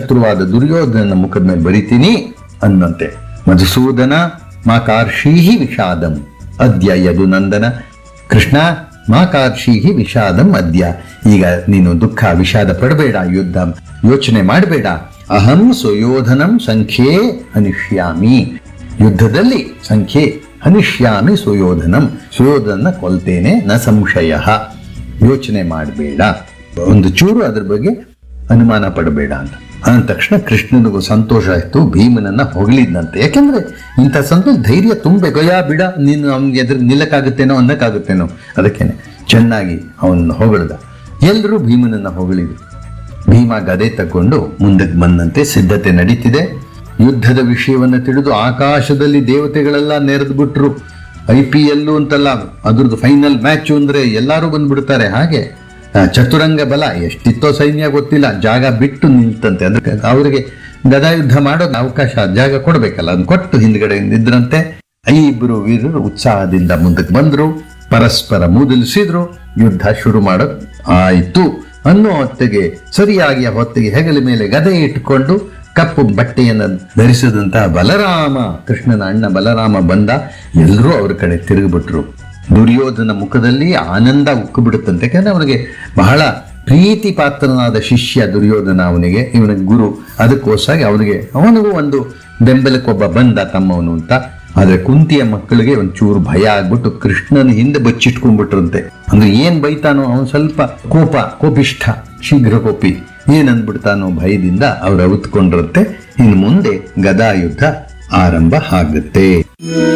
ಶತ್ರುವಾದ ದುರ್ಯೋಧನ ಮುಖದ ಮೇಲೆ ಬರಿತೀನಿ ಅನ್ನಂತೆ ಮಧುಸೂದನ ಮಾಕಾರ್ಷೀಹಿ ವಿಷಾದಂ ಅದ್ಯ ಯದುನಂದನ ಕೃಷ್ಣ ಮಾಕಾರ್ಷೀಹಿ ವಿಷಾದಂ ಅದ್ಯ ಈಗ ನೀನು ದುಃಖ ವಿಷಾದ ಪಡಬೇಡ ಯುದ್ಧ ಯೋಚನೆ ಮಾಡಬೇಡ ಅಹಂ ಸುಯೋಧನಂ ಸಂಖ್ಯೆ ಅನಿಷ್ಯಾಮಿ ಯುದ್ಧದಲ್ಲಿ ಸಂಖ್ಯೆ ಹನಿಷ್ಯಾಮಿ ಸುಯೋಧನಂ ಸುಯೋಧನ ಕೊಲ್ತೇನೆ ನ ಸಂಶಯ ಯೋಚನೆ ಮಾಡಬೇಡ ಒಂದು ಚೂರು ಅದ್ರ ಬಗ್ಗೆ ಅನುಮಾನ ಪಡಬೇಡ ಅಂತ ಅಂದ ತಕ್ಷಣ ಕೃಷ್ಣನಿಗೂ ಸಂತೋಷ ಆಯ್ತು ಭೀಮನನ್ನ ಹೊಗಳಿದ್ನಂತೆ ಯಾಕೆಂದ್ರೆ ಇಂಥ ಸಂತೋಷ ಧೈರ್ಯ ತುಂಬಬೇಕು ಯಾ ಬಿಡ ನೀನು ಅವ್ನಿಗೆ ಎದುರು ನಿಲ್ಲಕ್ಕಾಗುತ್ತೇನೋ ಅನ್ನಕ್ಕಾಗುತ್ತೇನೋ ಅದಕ್ಕೇನೆ ಚೆನ್ನಾಗಿ ಅವನ್ನ ಹೊಗಳ್ದ ಎಲ್ಲರೂ ಭೀಮನನ್ನ ಹೊಗಳಿದ್ರು ಭೀಮ ಗದೆ ತಕೊಂಡು ಮುಂದಕ್ಕೆ ಬಂದಂತೆ ಸಿದ್ಧತೆ ನಡೀತಿದೆ ಯುದ್ಧದ ವಿಷಯವನ್ನು ತಿಳಿದು ಆಕಾಶದಲ್ಲಿ ದೇವತೆಗಳೆಲ್ಲ ನೆರೆದು ಬಿಟ್ರು ಐ ಪಿ ಎಲ್ಲು ಅಂತಲ್ಲ ಅದ್ರದ್ದು ಫೈನಲ್ ಮ್ಯಾಚ್ ಅಂದ್ರೆ ಎಲ್ಲರೂ ಬಂದ್ಬಿಡ್ತಾರೆ ಹಾಗೆ ಆ, ಚತುರಂಗ ಬಲ ಎಷ್ಟಿತ್ತೋ ಸೈನ್ಯ ಗೊತ್ತಿಲ್ಲ ಜಾಗ ಬಿಟ್ಟು ನಿಲ್ತಂತೆ ಅಂದ್ರೆ ಅವರಿಗೆ ಗದಾಯುದ್ಧ ಮಾಡೋದು ಅವಕಾಶ ಜಾಗ ಕೊಡ್ಬೇಕಲ್ಲ ಅದನ್ನ ಕೊಟ್ಟು ಹಿಂದ್ಗಡೆ ನಿದ್ರಂತೆ ಇಬ್ಬರು ವೀರರು ಉತ್ಸಾಹದಿಂದ ಮುಂದಕ್ಕೆ ಬಂದ್ರು ಪರಸ್ಪರ ಮೂದಲಿಸಿದ್ರು ಯುದ್ಧ ಶುರು ಮಾಡೋಕ್ ಆಯ್ತು ಅನ್ನೋ ಹೊತ್ತಿಗೆ ಸರಿಯಾಗಿ ಆ ಹೊತ್ತಿಗೆ ಹೆಗಲ ಮೇಲೆ ಗದೆ ಇಟ್ಟುಕೊಂಡು ಕಪ್ಪು ಬಟ್ಟೆಯನ್ನು ಧರಿಸಿದಂತಹ ಬಲರಾಮ ಕೃಷ್ಣನ ಅಣ್ಣ ಬಲರಾಮ ಬಂದ ಎಲ್ಲರೂ ಅವ್ರ ಕಡೆ ತಿರುಗಿಬಿಟ್ರು ದುರ್ಯೋಧನ ಮುಖದಲ್ಲಿ ಆನಂದ ಉಕ್ಕು ಬಿಡುತ್ತಂತೆ ಯಾಕಂದ್ರೆ ಅವನಿಗೆ ಬಹಳ ಪ್ರೀತಿ ಪಾತ್ರನಾದ ಶಿಷ್ಯ ದುರ್ಯೋಧನ ಅವನಿಗೆ ಇವನಿಗೆ ಗುರು ಅದಕ್ಕೋಸ್ಕರ ಅವನಿಗೆ ಅವನಿಗೂ ಒಂದು ಬೆಂಬಲಕ್ಕೊಬ್ಬ ಬಂದ ತಮ್ಮವನು ಅಂತ ಆದ್ರೆ ಕುಂತಿಯ ಮಕ್ಕಳಿಗೆ ಒಂಚೂರು ಭಯ ಆಗ್ಬಿಟ್ಟು ಕೃಷ್ಣನ ಹಿಂದೆ ಬಚ್ಚಿಟ್ಕೊಂಡ್ಬಿಟ್ರಂತೆ ಅಂದ್ರೆ ಏನ್ ಬೈತಾನೋ ಅವನು ಸ್ವಲ್ಪ ಕೋಪ ಕೋಪಿಷ್ಠ ಶೀಘ್ರ ಕೋಪಿ ಏನ್ ಅಂದ್ಬಿಡ್ತಾನೋ ಭಯದಿಂದ ಅವ್ರು ಅವಿತ್ಕೊಂಡ್ರಂತೆ ಇನ್ನು ಮುಂದೆ ಗದಾ ಯುದ್ಧ ಆರಂಭ ಆಗುತ್ತೆ